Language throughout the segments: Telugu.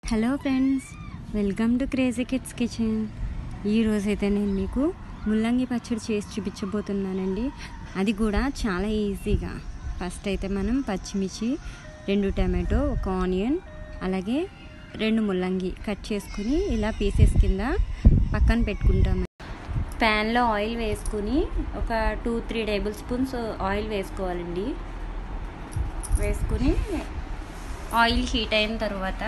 hello friends welcome to crazy kids kitchen ఈరోజు అయితే నేను మీకు ముల్లంగి పచ్చడి చేసి చూపించబోతున్నానండి అది కూడా చాలా ఈజీగా ఫస్ట్ అయితే మనం పచ్చిమిర్చి రెండు టమాటో ఒక ఆనియన్ అలాగే రెండు ముల్లంగి కట్ చేసుకుని ఇలా పీసెస్ కింద పక్కన పెట్టుకుంటాం ప్యాన్లో ఆయిల్ వేసుకుని ఒక two three tablespoons oil వేసుకోవాలండి వేసుకుని ఆయిల్ హీట్ అయిన తర్వాత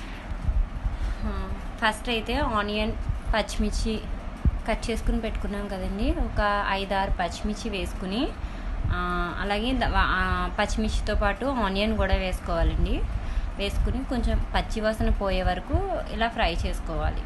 ఫస్ట్ అయితే ఆనియన్ పచ్చిమిర్చి కట్ చేసుకుని పెట్టుకున్నాం కదండి ఒక ఐదు ఆరు పచ్చిమిర్చి వేసుకుని అలాగే పచ్చిమిర్చితో పాటు ఆనియన్ కూడా వేసుకోవాలండి వేసుకుని కొంచెం పచ్చివాసన పోయే వరకు ఇలా ఫ్రై చేసుకోవాలి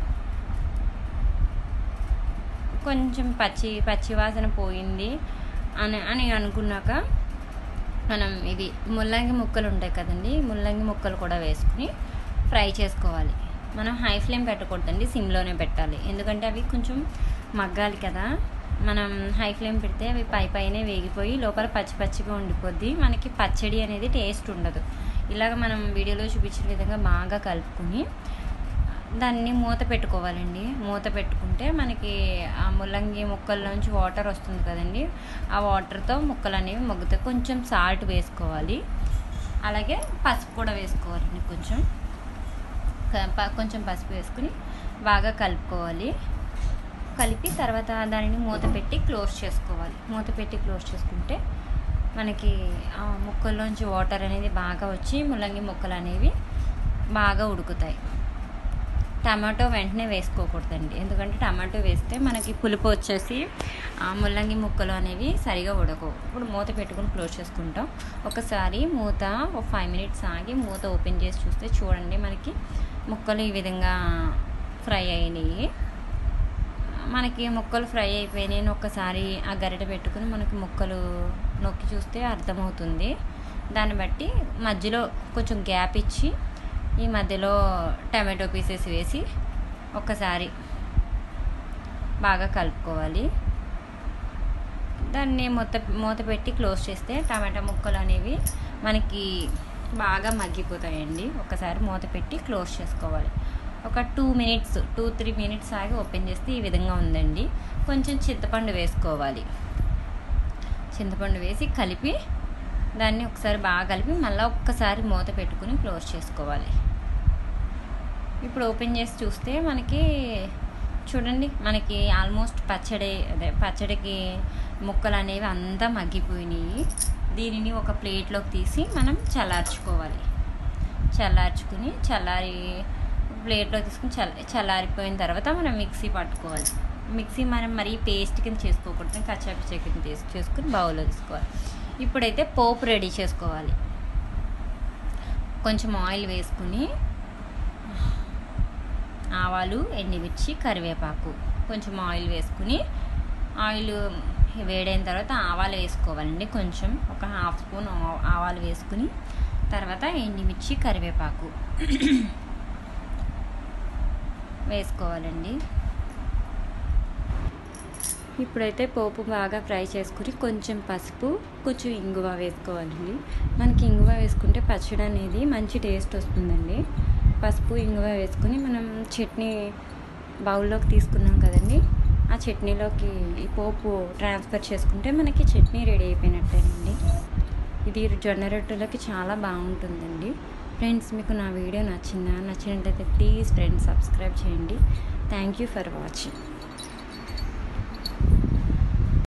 కొంచెం పచ్చి పచ్చివాసన పోయింది అని అని అనుకున్నాక మనం ఇది ముల్లంగి ముక్కలు ఉంటాయి కదండి ముల్లంగి ముక్కలు కూడా వేసుకుని ఫ్రై చేసుకోవాలి మనం హై ఫ్లేమ్ పెట్టకూడదండి సిమ్లోనే పెట్టాలి ఎందుకంటే అవి కొంచెం మగ్గాలి కదా మనం హై ఫ్లేమ్ పెడితే అవి పై పైనే వేగిపోయి లోపల పచ్చి పచ్చిగా ఉండిపోద్ది మనకి పచ్చడి అనేది టేస్ట్ ఉండదు ఇలాగ మనం వీడియోలో చూపించిన విధంగా బాగా కలుపుకొని దాన్ని మూత పెట్టుకోవాలండి మూత పెట్టుకుంటే మనకి ఆ ముల్లంగి ముక్కల్లోంచి వాటర్ వస్తుంది కదండి ఆ వాటర్తో ముక్కలు అనేవి మొగ్గుతాయి కొంచెం సాల్ట్ వేసుకోవాలి అలాగే పసుపు కూడా వేసుకోవాలండి కొంచెం కొంచెం పసుపు వేసుకుని బాగా కలుపుకోవాలి కలిపి తర్వాత దానిని మూత పెట్టి క్లోజ్ చేసుకోవాలి మూత పెట్టి క్లోజ్ చేసుకుంటే మనకి ఆ ముక్కల్లోంచి వాటర్ అనేది బాగా వచ్చి ముల్లంగి ముక్కలు అనేవి బాగా ఉడుకుతాయి టమాటో వెంటనే వేసుకోకూడదండి ఎందుకంటే టమాటో వేస్తే మనకి పులుపు వచ్చేసి ముల్లంగి ముక్కలు అనేవి సరిగా ఉడకవు ఇప్పుడు మూత పెట్టుకుని క్లోజ్ చేసుకుంటాం ఒకసారి మూత ఒక ఫైవ్ మినిట్స్ ఆగి మూత ఓపెన్ చేసి చూస్తే చూడండి మనకి ముక్కలు ఈ విధంగా ఫ్రై అయినాయి మనకి ముక్కలు ఫ్రై అయిపోయినాయి ఒక్కసారి ఆ గరిట పెట్టుకుని మనకి ముక్కలు నొక్కి చూస్తే అర్థమవుతుంది దాన్ని బట్టి మధ్యలో కొంచెం గ్యాప్ ఇచ్చి ఈ మధ్యలో టమాటో పీసెస్ వేసి ఒక్కసారి బాగా కలుపుకోవాలి దాన్ని మూత మూత పెట్టి క్లోజ్ చేస్తే టమాటా ముక్కలు అనేవి మనకి బాగా మగ్గిపోతాయండి ఒకసారి మూత పెట్టి క్లోజ్ చేసుకోవాలి ఒక two minutes two three minutes ఆగి ఓపెన్ చేస్తే ఈ విధంగా ఉందండి కొంచెం చింతపండు వేసుకోవాలి చింతపండు వేసి కలిపి దాన్ని ఒకసారి బాగా కలిపి మళ్ళీ ఒక్కసారి మూత పెట్టుకుని క్లోజ్ చేసుకోవాలి ఇప్పుడు ఓపెన్ చేసి చూస్తే మనకి చూడండి మనకి ఆల్మోస్ట్ పచ్చడి అదే పచ్చడికి ముక్కలు అనేవి అంతా మగ్గిపోయినాయి దీనిని ఒక ప్లేట్లోకి తీసి మనం చల్లార్చుకోవాలి చల్లార్చుకుని చల్లారి ప్లేట్లో తీసుకుని చల్ల చల్లారిపోయిన తర్వాత మనం మిక్సీ పట్టుకోవాలి మిక్సీ మనం మరీ పేస్ట్ కింద చేసుకోకూడదు కచ్చాపిచ్చా కింద తీసి చేసుకుని బౌల్లో తీసుకోవాలి ఇప్పుడైతే పోపు రెడీ చేసుకోవాలి కొంచెం ఆయిల్ వేసుకుని ఆవాలు ఎండిమిర్చి కరివేపాకు కొంచెం ఆయిల్ వేసుకుని ఆయిల్ వేడైన తర్వాత ఆవాలు వేసుకోవాలండి కొంచెం ఒక హాఫ్ స్పూన్ ఆవాలు వేసుకుని తర్వాత ఎండిమిర్చి కరివేపాకు వేసుకోవాలండి ఇప్పుడైతే పోపు బాగా ఫ్రై చేసుకుని కొంచెం పసుపు కొంచెం ఇంగువ వేసుకోవాలండి మనకి ఇంగువ వేసుకుంటే పచ్చడి అనేది మంచి టేస్ట్ వస్తుందండి పసుపు ఇంగువ వేసుకుని మనం చట్నీ బౌల్లోకి తీసుకున్నాం కదండి ఆ చట్నీలోకి ఈ పోపు ట్రాన్స్ఫర్ చేసుకుంటే మనకి చట్నీ రెడీ అయిపోయినట్టేనండి ఇది జొన్న రొట్టెలకి చాలా బాగుంటుందండి ఫ్రెండ్స్ మీకు నా వీడియో నచ్చిందా నచ్చినట్లయితే ప్లీజ్ ఫ్రెండ్స్ సబ్స్క్రైబ్ చేయండి థ్యాంక్ యూ ఫర్ వాచింగ్